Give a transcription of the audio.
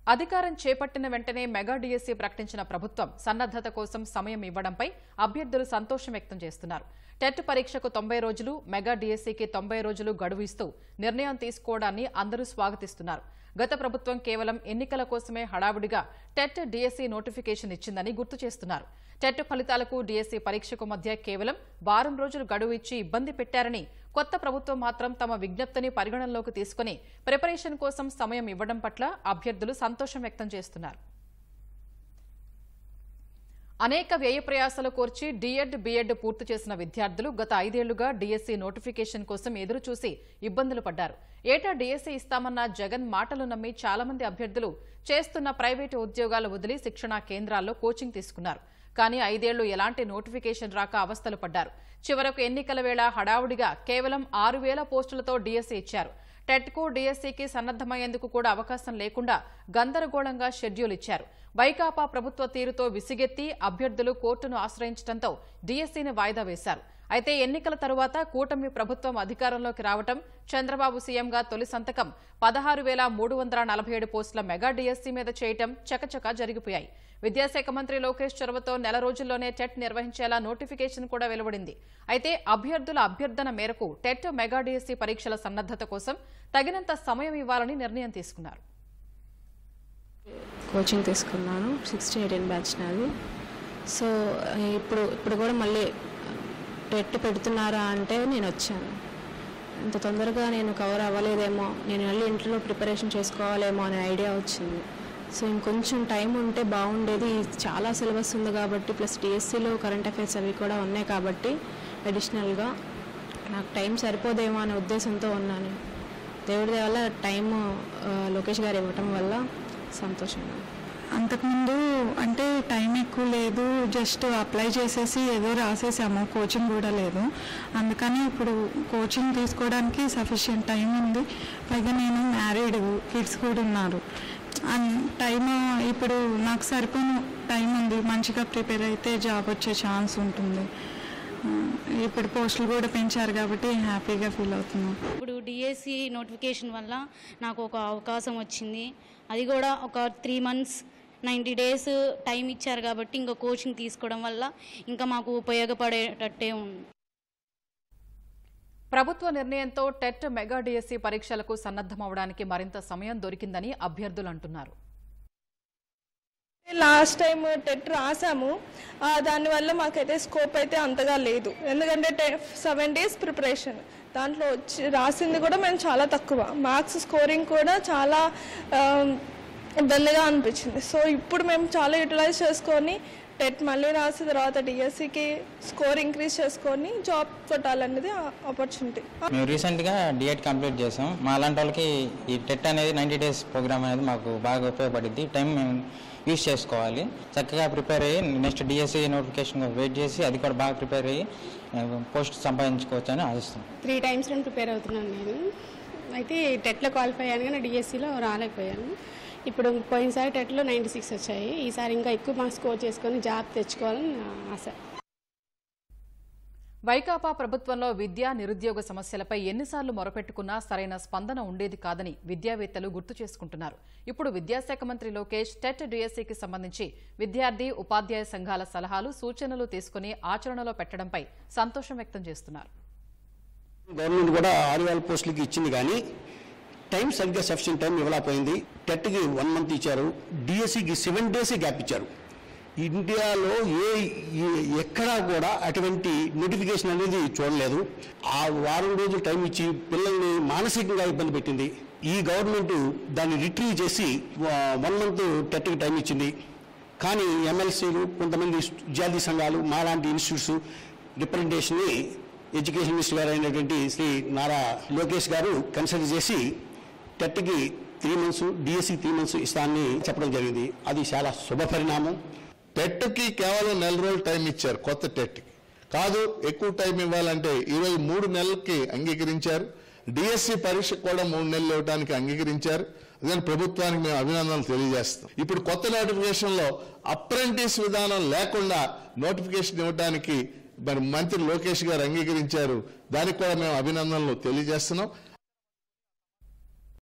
అధికారం చేపట్టిన వెంటనే మెగా డిఎస్సీ ప్రకటించిన ప్రభుత్వం సన్నద్దత కోసం సమయం ఇవ్వడంపై అభ్యర్థులు సంతోషం వ్యక్తం చేస్తున్నారు టెట్ పరీక్షకు తొంభై రోజులు మెగా డిఎస్సీకి తొంభై రోజులు గడువు ఇస్తూ నిర్ణయం తీసుకోవడాన్ని అందరూ స్వాగతిస్తున్నారు గత ప్రభుత్వం కేవలం ఎన్నికల కోసమే హడావుడిగా టెట్ డిఎస్సీ నోటిఫికేషన్ ఇచ్చిందని గుర్తు చేస్తున్నారు టెట్ ఫలితాలకు డిఎస్సీ పరీక్షకు మధ్య కేవలం వారం రోజులు గడువు ఇచ్చి ఇబ్బంది పెట్టారని కొత్త ప్రభుత్వం మాత్రం తమ విజ్ఞప్తిని పరిగణనలోకి తీసుకుని ప్రిపరేషన్ కోసం సమయం ఇవ్వడం పట్ల అభ్యర్థులు సంతోషం వ్యక్తం చేస్తున్నారు అనేక వ్యయ ప్రయాసాలు కోర్చి డిఎడ్ బిఎడ్ పూర్తి చేసిన విద్యార్థులు గత ఐదేళ్లుగా డిఎస్సీ నోటిఫికేషన్ కోసం ఎదురు చూసి ఇబ్బందులు పడ్డారు ఏటా డిఎస్సీ ఇస్తామన్న జగన్ మాటలు నమ్మి చాలా మంది అభ్యర్థులు చేస్తున్న ప్రైవేటు ఉద్యోగాలు వదిలి శిక్షణా కేంద్రాల్లో కోచింగ్ తీసుకున్నారు కానీ ఐదేళ్లు ఎలాంటి నోటిఫికేషన్ రాక అవస్థలు పడ్డారు చివరకు ఎన్నికల వేళ హడావుడిగా కేవలం ఆరు వేల పోస్టులతో డిఎస్సీ ఇచ్చారు టెట్కు డిఎస్సీకి సన్నద్దమయ్యేందుకు కూడా అవకాశం లేకుండా గందరగోళంగా షెడ్యూల్ ఇచ్చారు వైకాపా ప్రభుత్వ తీరుతో విసిగెత్తి అభ్యర్థులు కోర్టును ఆశ్రయించడంతో డిఎస్సీని వాయిదా వేశారు అయితే ఎన్నికల తరువాత కూటమి ప్రభుత్వం అధికారంలోకి రావటం చంద్రబాబు సీఎంగా తొలి సంతకం పదహారు వేల మూడు వందల నలభై ఏడు పోస్టుల మెగా డిఎస్సీ మీద చేయటం చకచకా జరిగిపోయాయి విద్యాశాఖ మంత్రి లోకేష్ చొరవతో నెల రోజుల్లోనే టెట్ నిర్వహించేలా నోటిఫికేషన్ కూడా వెలువడింది అయితే అభ్యర్థుల అభ్యర్థన మేరకు టెట్ మెగా డిఎస్సీ పరీక్షల సన్నద్దత కోసం తగినంత సమయం ఇవ్వాలని నిర్ణయం తీసుకున్నారు కోచింగ్ తీసుకున్నాను సిక్స్టీన్ ఎయిటీన్ బ్యాచ్ నాది సో ఇప్పుడు ఇప్పుడు కూడా మళ్ళీ టెట్ పెడుతున్నారా అంటే నేను వచ్చాను ఇంత తొందరగా నేను కవర్ అవ్వలేదేమో నేను మళ్ళీ ఇంట్లో ప్రిపరేషన్ చేసుకోవాలేమో అనే ఐడియా వచ్చింది సో ఇంకొంచెం టైం ఉంటే బాగుండేది చాలా సిలబస్ ఉంది కాబట్టి ప్లస్ డిఎస్సిలో కరెంట్ అఫైర్స్ అవి కూడా ఉన్నాయి కాబట్టి అడిషనల్గా నాకు టైం సరిపోదేమో అనే ఉద్దేశంతో ఉన్నాను దేవుడి దయ వల్ల టైం ఆ, లోకేష్ గారు ఇవ్వటం వల్ల సంతోషంగా ఉంది. అంతకుముందు అంటే టైం ఎక్కువ లేదు జస్ట్ అప్లై చేసేసి ఏదో రాసేసాము కోచింగ్ కూడా లేదు అందుకని ఇప్పుడు కోచింగ్ తీసుకోవడానికి సఫిషియంట్ టైం ఉంది పైగా నేను మ్యారీడ్ కిడ్స్ కూడా ఉన్నారు టైం ఇప్పుడు నాకు సరిపోను టైం ఉంది మంచిగా ప్రిపేర్ అయితే జాబ్ వచ్చే ఛాన్స్ ఉంటుంది ఆ, ఇప్పుడు పోస్టులు కూడా పెంచారు కాబట్టి హ్యాపీగా ఫీల్ అవుతున్నాను ఇప్పుడు డిఎస్సి నోటిఫికేషన్ వల్ల నాకు ఒక అవకాశం వచ్చింది అది కూడా ఒక three months ninety days time ఇచ్చారు కాబట్టి ఇంకా కోచింగ్ తీసుకోవడం వల్ల ఇంకా మాకు ఉపయోగపడేటట్టే ఉంది ప్రభుత్వ నిర్ణయంతో టెట్ మెగా డిఎస్సీ పరీక్షలకు సన్నద్దమవడానికి మరింత సమయం దొరికిందని అభ్యర్థులు అంటున్నారు లాస్ట్ టైం టెట్ రాసాము ఆ, దానివల్ల మాకైతే స్కోప్ అయితే అంతగా లేదు ఎందుకంటే టె సెవెన్ డేస్ ప్రిపరేషన్ దాంట్లో వచ్చి రాసింది కూడా మేము చాలా తక్కువ మార్క్స్ స్కోరింగ్ కూడా చాలా ఆ, ఇబ్బందిగా అనిపించింది సో ఇప్పుడు మేము చాలా యూటిలైజ్ చేసుకొని టెట్ మళ్ళీ రాసిన తర్వాత డిఎస్సికి స్కోర్ ఇంక్రీజ్ చేసుకొని జాబ్ కొట్టాలనేది ఆపర్చునిటీ మేము రీసెంట్గా డిఎడ్ కంప్లీట్ చేసాం మా అలాంటి వాళ్ళకి ఈ టెట్ అనేది నైంటీ డేస్ ప్రోగ్రామ్ అనేది మాకు బాగా ఉపయోగపడింది టైం మేము యూస్ చేసుకోవాలి చక్కగా ప్రిపేర్ అయ్యి నెక్స్ట్ డిఎస్సి నోటిఫికేషన్ వెయిట్ చేసి అది కూడా బాగా ప్రిపేర్ అయ్యి పోస్ట్ సంపాదించుకోవచ్చు అని ఆశిస్తున్నాం త్రీ టైమ్స్ నేను ప్రిపేర్ అవుతున్నాను నేను అయితే టెట్లో క్వాలిఫై అయ్యాను కానీ డిఎస్సిలో రాలేకపోయాను ఇప్పుడు పోయినసారి టెట్లో నైంటీ సిక్స్ వచ్చాయి ఈసారి ఇంకా ఎక్కువ మార్క్స్ స్కోర్ చేసుకొని జాబ్ తెచ్చుకోవాలని నా ఆశ వైకాపా ప్రభుత్వంలో విద్యా నిరుద్యోగ సమస్యలపై ఎన్నిసార్లు మొరపెట్టుకున్నా సరైన స్పందన ఉండేది కాదని విద్యావేత్తలు గుర్తు చేసుకుంటున్నారు ఇప్పుడు విద్యాశాఖ మంత్రి లోకేష్ టెట్ డిఎస్సీకి సంబంధించి విద్యార్థి ఉపాధ్యాయ సంఘాల సలహాలు సూచనలు తీసుకుని ఆచరణలో పెట్టడంపై సంతోషం వ్యక్తం చేస్తున్నారు గవర్నమెంట్ కూడా ఆరు వేల పోస్టులకి ఇచ్చింది కానీ టైం సరిగ్గా సఫిషియెంట్ టైం ఇవ్వలేకపోయింది టెట్కి వన్ మంత్ ఇచ్చారు డిఎస్సికి సెవెన్ డేస్ గ్యాప్ ఇచ్చారు ఇండియాలో ఏ ఏ- ఎక్కడా కూడా అటువంటి నోటిఫికేషన్ అనేది చూడలేదు ఆ వారం రోజులు టైం ఇచ్చి పిల్లల్ని మానసికంగా ఇబ్బంది పెట్టింది ఈ గవర్నమెంట్ దాన్ని రిట్రీవ్ చేసి వన్ మంత్ టెట్కి టైం ఇచ్చింది కానీ ఎమ్మెల్సీలు కొంతమంది విద్యార్థి సంఘాలు మాలాంటి ఇన్స్టిట్యూట్స్ రిప్రజెంటేషన్ని ఎడ్యుకేషన్ మినిస్టర్ గారు అయినటువంటి శ్రీ నారా లోకేష్ గారు కన్సిడర్ చేసి టెట్కి three months DSC three months ఇస్తానని చెప్పడం జరిగింది అది చాలా శుభ పరిణామం టెట్కి కేవలం నెల రోజులు టైం ఇచ్చారు కొత్త టెట్కి కాదు ఎక్కువ టైం ఇవ్వాలంటే ఈరోజు మూడు నెలలకి అంగీకరించారు డిఎస్సి పరీక్ష కూడా మూడు నెలలు ఇవ్వడానికి అంగీకరించారు అందుకని ప్రభుత్వానికి మేము అభినందనలు తెలియజేస్తాం ఇప్పుడు కొత్త నోటిఫికేషన్లో అప్రెంటిస్ విధానం లేకుండా నోటిఫికేషన్ ఇవ్వడానికి మరి మంత్రి లోకేష్ గారు అంగీకరించారు దానికి కూడా మేము అభినందనలు తెలియజేస్తున్నాం